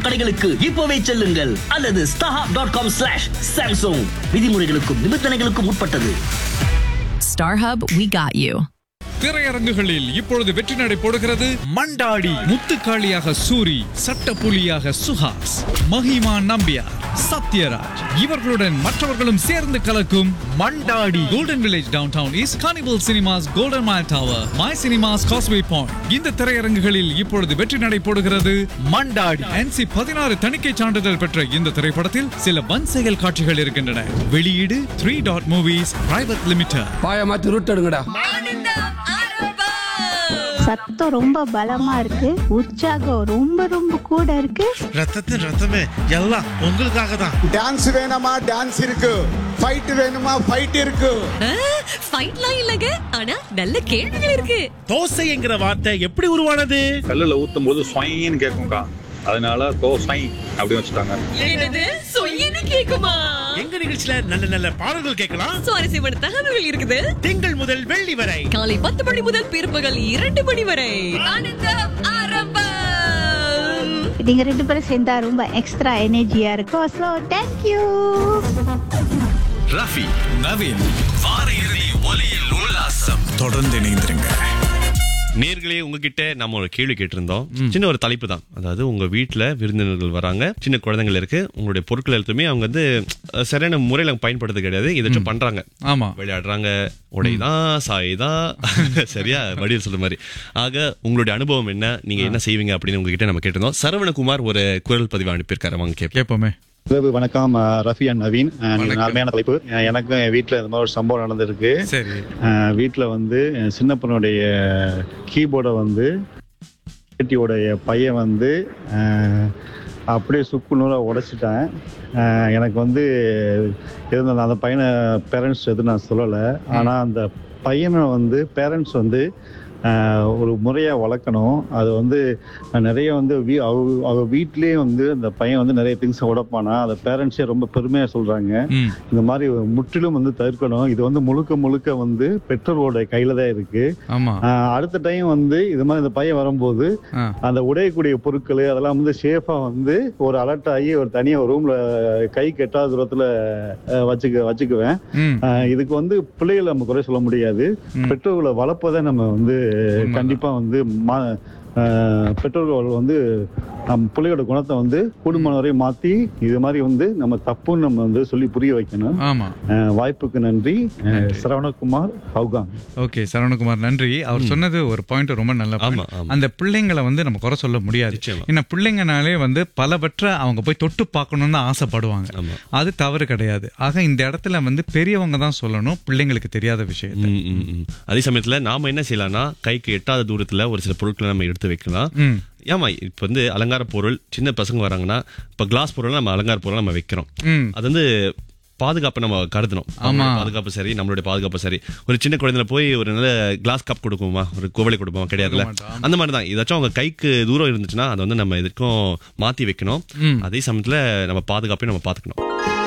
கடைகளுக்கு இப்போவே செல்லுங்கள் அல்லது StarHub dot com slash Samsung விதிமுறைகளுக்கும் நிபந்தனைகளுக்கும் உட்பட்டது StarHub, we got you. திரையரங்குகளில் இப்பொழுது வெற்றி நடை போடுகிறது மண்டாடி முத்துக்காளியாக சூரி சட்டப்புலியாக சுஹாஸ் மஹிமா நம்பியார் சத்யராஜ் இவர்களுடன் மற்றவர்களும் சேர்ந்து கலக்கும் Mandaadi golden village downtown east carnival cinemas golden mile tower my cinemas causeway point இந்த திரையரங்குகளில் இப்பொழுது வெற்றி நடை போடுகிறது மண்டாடி என்சி பதினாறு தணிக்கை சான்றிதழ் பெற்ற இந்த திரைப்படத்தில் சில வன் செயல் காட்சிகள் இருக்கின்றன வெளியீடு three dot movies private limited பாய மாத்தி ரூட் எடுங்கடா சத்தம் ரொம்ப பலமா இருக்கு உற்சாகம் ரொம்ப ரொம்ப கூட இருக்கு ரத்தத்தின் ரத்தமே எல்லாம் உங்களுக்காக தான் டான்ஸ் வேணுமா டான்ஸ் இருக்கு ஃபைட் வேணுமா ஃபைட் இருக்கு ஃபைட்லாம் இல்லங்க ஆனா நல்ல கேள்விகள் இருக்கு தோசை என்கிற வார்த்தை எப்படி உருவானது கல்லுல ஊத்தும் போது ஸ்வைன்னு கேட்கும்க்கா அதனால தோசை அப்படின்னு வச்சுட்டாங்க என்னது சொய்யன்னு கேக்குமா எங்க நிகழ்ச்சியில நல்ல நல்ல பாடல்கள் கேட்கலாம் சுவாரஸ்யமான தகவல்கள் இருக்குது திங்கள் முதல் வெள்ளி வரை காலை பத்து மணி முதல் பிற்பகல் இரண்டு மணி வரை ஆனந்தம் ஆரம்பம் நீங்க ரெண்டு பேரும் சேர்ந்தா ரொம்ப எக்ஸ்ட்ரா எனர்ஜியா இருக்கும் ஸோ தேங்க்யூ ரஃபி நவீன் வார இறுதி ஒலியில் உல்லாசம் தொடர்ந்து இணைந்திருங்க நேர்களே உங்ககிட்ட நம்ம ஒரு கேள்வி கேட்டிருந்தோம் சின்ன ஒரு தலைப்பு தான் அதாவது உங்க வீட்டுல விருந்தினர்கள் வராங்க சின்ன குழந்தைகள் இருக்கு உங்களுடைய பொருட்கள் எல்லாத்தையுமே அவங்க வந்து அஹ், சரியான முறையில அவங்க பயன்படுத்த கிடையாது ஏதாச்சும் பண்றாங்க ஆமா விளையாடுறாங்க உடைதான் சாய்தான் சரியா வடிவில் சொல்ற மாதிரி ஆக உங்களுடைய அனுபவம் என்ன நீங்க என்ன செய்வீங்க அப்படின்னு உங்ககிட்ட நம்ம கேட்டிருந்தோம் சரவணகுமார் ஒரு குரல் பதிவு அனுப்பியிருக்காரு வாங்க கேட்போம் கேட்போமே இரவு வணக்கம் அஹ், ரஃபி அண்ட் நவீன் அஹ், நீங்க அருமையான தலைப்பு அஹ், எனக்கும் என் வீட்டில் இந்த மாதிரி ஒரு சம்பவம் நடந்திருக்கு சரி வீட்டில் வந்து என் சின்ன பொண்ணுடைய கீபோர்டை வந்து பேட்டியோடைய பையன் வந்து அஹ், அப்படியே சுக்கு நூறாக உடைச்சிட்டேன் அஹ், எனக்கு வந்து இருந்த அந்த பையனை பேரண்ட்ஸ் எதுவும் நான் சொல்லலை ஆனால் அந்த பையனை வந்து பேரண்ட்ஸ் வந்து அஹ், ஒரு முறையாக வளர்க்கணும் அது வந்து நிறைய வந்து வீ அவ அவ வீட்லேயே வந்து அந்த பையன் வந்து நிறைய திங்ஸை உடைப்பானா அந்த பேரண்ட்ஸே ரொம்ப பெருமையாக சொல்கிறாங்க ம். இந்த மாதிரி முற்றிலும் வந்து தவிர்க்கணும் இது வந்து முழுக்க முழுக்க வந்து பெற்றோரோட கையில தான் இருக்கு ஆமா ஆஹ் அடுத்த டைம் வந்து இது மாதிரி இந்த பையன் வரும்போது ஆ. அந்த உடையக்கூடிய பொருட்கள் அதெல்லாம் வந்து சேஃபா வந்து ஒரு அலர்ட் ஆகி ஒரு தனியா ஒரு ரூம்ல கை கெட்டாத தூரத்துல அஹ், வச்சுக்க வச்சுக்குவேன் ம் ஆஹ் இதுக்கு வந்து பிள்ளைகளை நம்ம குறை சொல்ல முடியாது பெற்றோர்களை வளர்ப்பதை நம்ம வந்து கண்டிப்பா வந்து மா ஆஹ் பெற்றோர்கள் வந்து நம் பிள்ளையோட குணத்தை வந்து குடும்பம் வரை மாத்தி இது மாதிரி வந்து நம்ம தப்புன்னு நம்ம வந்து சொல்லி புரிய வைக்கணும் ஆமா ஆஹ் வாய்ப்புக்கு நன்றி ஆஹ் சரவணகுமார் ஹவுகாங் ஓகே சரவணகுமார் நன்றி அவர் சொன்னது ஒரு பாயிண்ட் ரொம்ப நல்ல point. ஆமா, ஆமா. அந்த பிள்ளைங்களை வந்து நம்ம குறை சொல்ல முடியாது நிச்சயமா. ஏன்னா பிள்ளைங்கனாலே வந்து பலவற்றை அவங்க போய் தொட்டு பார்க்கணும்னு தான் ஆசைப்படுவாங்க ஆமா. அது தவறு கிடையாது ஆக இந்த இடத்துல வந்து பெரியவங்க தான் சொல்லணும் பிள்ளைங்களுக்கு தெரியாத விஷயத்தை ம், ம், ம். அதே சமயத்துல நாம என்ன செய்யலாம்னா கைக்கு எட்டாத தூரத்துல ஒரு சில பொருட்களை நம்ம எடுத்து வைக்கலாம் ம் ஏமா இப்ப வந்து அலங்கார பொருள் சின்ன பசங்க வராங்கன்னா இப்ப கிளாஸ் பொருள் நம்ம அலங்கார பொருள் நம்ம வைக்கிறோம் ம் அது வந்து பாதுகாப்பு நம்ம கருதணும் அவங்களுடைய பாதுகாப்பு சரி நம்மளுடைய பாதுகாப்பு சரி ஒரு சின்ன குழந்தைல போய் ஒரு நல்ல கிளாஸ் கப் கொடுக்குமா ஒரு குவளை கொடுப்போமா கிடையாதுல்ல அந்த மாதிரி தான் ஏதாச்சும் அவங்க கைக்கு தூரம் இருந்துச்சுன்னா அதை வந்து நம்ம எதுக்கும் மாத்தி வைக்கணும் ம். அதே சமயத்துல நம்ம பாதுகாப்பையும் நம்ம பாத்துக்கணும்